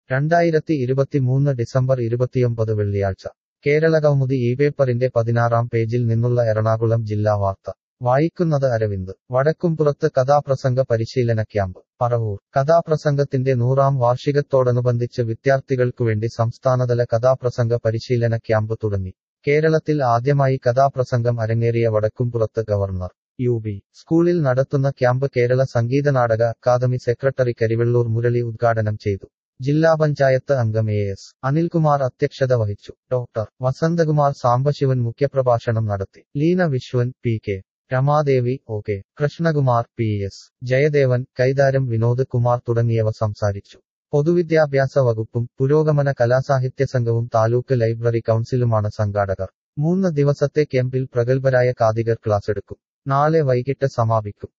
രണ്ടായിരത്തി ഇരുപത്തിമൂന്ന് ഡിസംബർ ഇരുപത്തിയൊമ്പത് വെള്ളിയാഴ്ച കേരള കൗമുദി ഈ പേപ്പറിന്റെ പതിനാറാം പേജിൽ നിന്നുള്ള എറണാകുളം ജില്ലാ വാർത്ത വായിക്കുന്നത് അരവിന്ദ് വടക്കുംപുറത്ത് കഥാപ്രസംഗ പരിശീലന ക്യാമ്പ് പറവൂർ കഥാപ്രസംഗത്തിന്റെ നൂറാം വാർഷികത്തോടനുബന്ധിച്ച് വിദ്യാർത്ഥികൾക്കുവേണ്ടി സംസ്ഥാനതല കഥാപ്രസംഗ പരിശീലന ക്യാമ്പ് തുടങ്ങി കേരളത്തിൽ ആദ്യമായി കഥാപ്രസംഗം അരങ്ങേറിയ വടക്കുംപുറത്ത് ഗവർണർ യു ബി സ്കൂളിൽ നടത്തുന്ന ക്യാമ്പ് കേരള സംഗീത നാടക അക്കാദമി സെക്രട്ടറി കരിവെള്ളൂർ മുരളി ഉദ്ഘാടനം ചെയ്തു ജില്ലാ പഞ്ചായത്ത് അംഗം എ എസ് അനിൽകുമാർ അധ്യക്ഷത വഹിച്ചു ഡോക്ടർ വസന്തകുമാർ സാംബശിവൻ മുഖ്യപ്രഭാഷണം നടത്തി Leena Viswan P K Ramadevi O K Krishnakumar P S Jayadevan Kaitharam Vinod Kumar തുടങ്ങിയവ സംസാരിച്ചു പൊതുവിദ്യാഭ്യാസ വകുപ്പും പുരോഗമന കലാസാഹിത്യ സംഘവും താലൂക്ക് ലൈബ്രറി കൗൺസിലുമാണ് സംഘാടകർ മൂന്ന് ദിവസത്തെ ക്യാമ്പിൽ പ്രഗത്ഭരായ കാതികർ ക്ലാസ് എടുക്കും നാളെ വൈകിട്ട് സമാപിക്കും